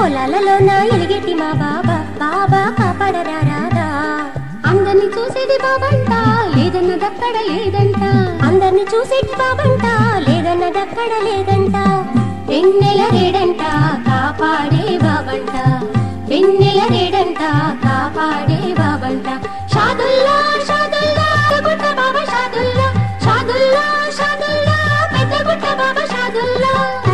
పొలాలలోన ఎలిగేటి మా బాబా బాబా కాపాడరా రాదా అందరిని చూసేది బాబంట లేదన్నదక్కడ లేదంట అందరిని చూసేటి బాబంట లేదన్నదక్కడ లేదంట వెన్నెల రేడంట కాపాడే బాబంట వెన్నెల రేడంట కాపాడే బాబంట షాదుల్లా షాదుల్లా గుట్ట బాబా షాదుల్లా షాదుల్లా షాదుల్లా పెద్ద గుట్ట బాబా షాదుల్లా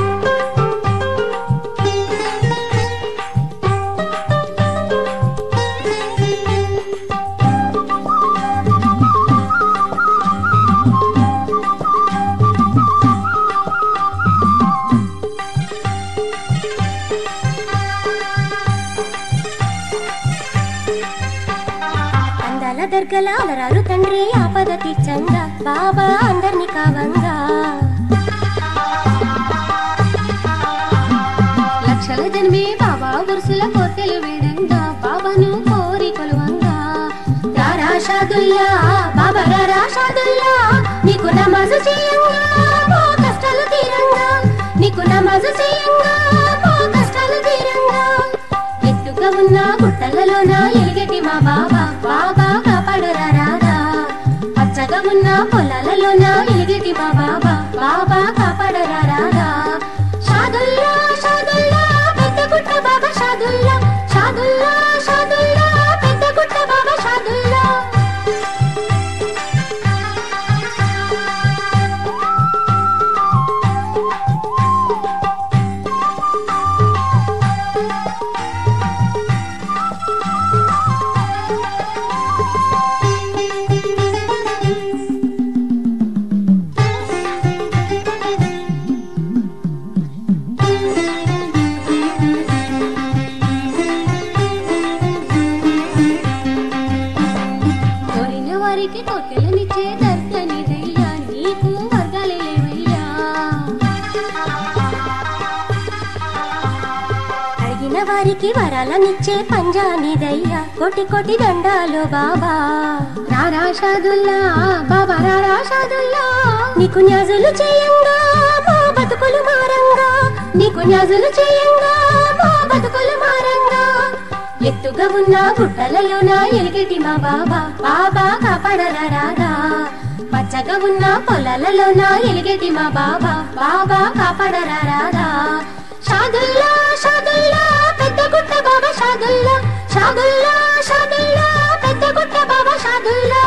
అందాల దర్గల అలరారు తండ్రి ఆపద తీర్చంగా బాబా అందరిని కావంగా లక్షల జన్మే బాబా ఉరుసుల కోర్కెలు వేడంగా బాబాను కోరి కొలువంగా రారా షాదుల్లా బాబా రారా షాదుల్లా నీకు నమాజు చేయంగా మా కష్టాలు తీరంగా నీకు నమాజు చేయంగా మా కష్టాలు తీరంగా ఎత్తుగా ఉన్న గుట్టలలోన ఎలిగటి మా బాబా బాబా కాపాడురా రాదా పచ్చగా ఉన్న పొలాలలోన ఎలిగటి మా బాబా బాబా కాపాడురా రాదా షాదుల్లా షాదుల్లా పెద్ద గుట్ట బాబా షాదుల్లా షాదుల్లా షాదుల్లా పెద్ద గుట్ట బాబా షాదుల్లా కోరిన వారికి కోర్కెలనిచ్చే దర్శనిదయ్యా నీకు వర్గాలే లేవయ్యా అడిగిన వారికి వరాలనిచ్చే పంజానిదయ్యా కోటి కోటి దండాలు బాబా రారా షాదుల్లా బాబా రారా షాదుల్లా నీకు న్యాజులు చేయంగా మా బతుకులు మారంగా నీకు న్యాజులు చేయంగా మా బతుకులు మారంగా ఎత్తుగా ఉన్న గుట్టలలోన ఎలిగేటి మా బాబా బాబా కాపాడరా రాదా పచ్చగా ఉన్న పొలాలలోన ఎలిగేటి మా బాబా బాబా కాపాడరా రాదా షాదుల్లా షాదుల్లా పెద్ద గుట్ట బాబా షాదుల్లా షాదుల్లా షాదుల్లా పెద్ద గుట్ట బాబా షాదుల్లా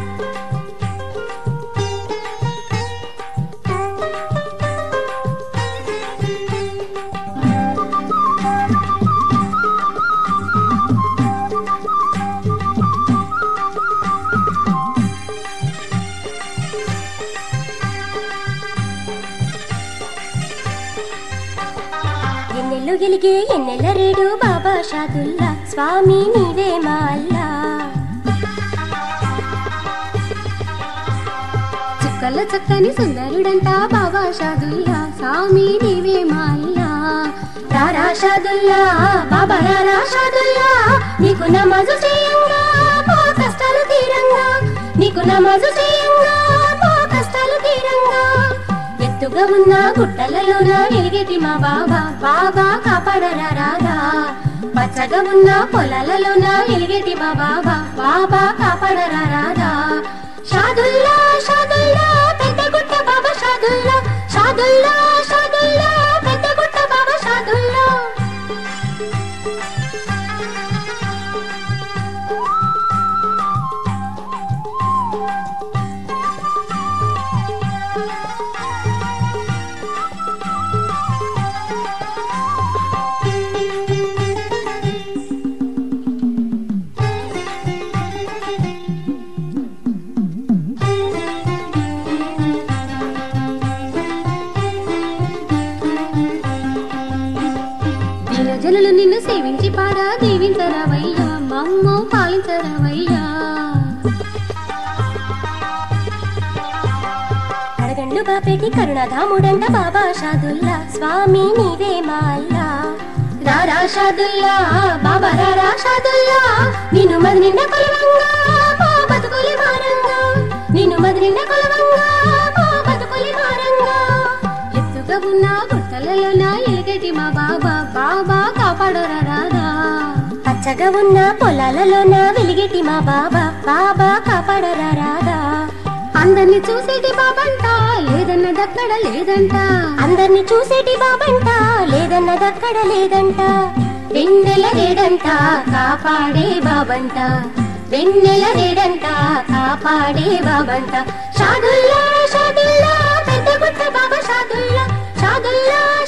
ఎన్నెల్లు గెలిగే ఎన్నెల్ల రేడు బాబా షాదుల్లా స్వామి నీవే మా అల్లా చుక్కల చక్కని సుందరుడంట బాబా షాదుల్లా స్వామి నీవే మాల్లా రారా షాదుల్లా బాబా రారా షాదుల్లా నీకు నమాజు చేయంగా మా కష్టాలు తీరంగా నీకు నమాజు చేయంగా మా కష్టాలు తీరంగా ఎత్తుగా ఉన్న గుట్టలలోన ఎలిగేటి మా బాబా బాబా కాపాడరా రాదా పచ్చగా ఉన్న పొలాలలోన ఎలిగేటి మా బాబా బాబా కాపాడరా రాదా షాదుల్లా షాదుల్లా పెద్ద గుట్ట బాబా షాదుల్లా షాదుల్లా షాదుల్లా పెద్ద గుట్ట బాబా షాదుల్లా దీనజనులు నిన్ను సేవించి పాడా దీవించరవయ్యా మమ్మ పాలించరవయ్యా అడగండు బాపేటి కరుణధాముడంట బాబా షాదుల్లా స్వామి నీవే మా అల్లా రారా షాదుల్లా బాబా రారా షాదుల్లా నిన్ను మది నిండా కొలవంగా మా బతుకులి మారంగా నిన్ను మది నిండా కొలవంగా మా బతుకులి మారంగా ఎత్తుగా ఉన్న గుట్టలలో నా ఎలుగటి మా బాబా బాబా కాపాడు కాపాడరా రాదా పచ్చగా ఉన్న పొలాలలోన వెలిగేటి మా బాబా బాబా కాపాడరా రాదా అందరిని చూసేటి బాబంట లేదన్నదక్కడ లేదంట అందరిని చూసేటి బాబంట లేదన్నదక్కడ లేదంట వెన్నెల రేడంట కాపాడే బాబంట వెన్నెల రేడంట కాపాడే బాబంట షాదుల్లా షాదుల్లా పెద్ద గుట్ట బాబా షాదుల్లా షాదుల్లా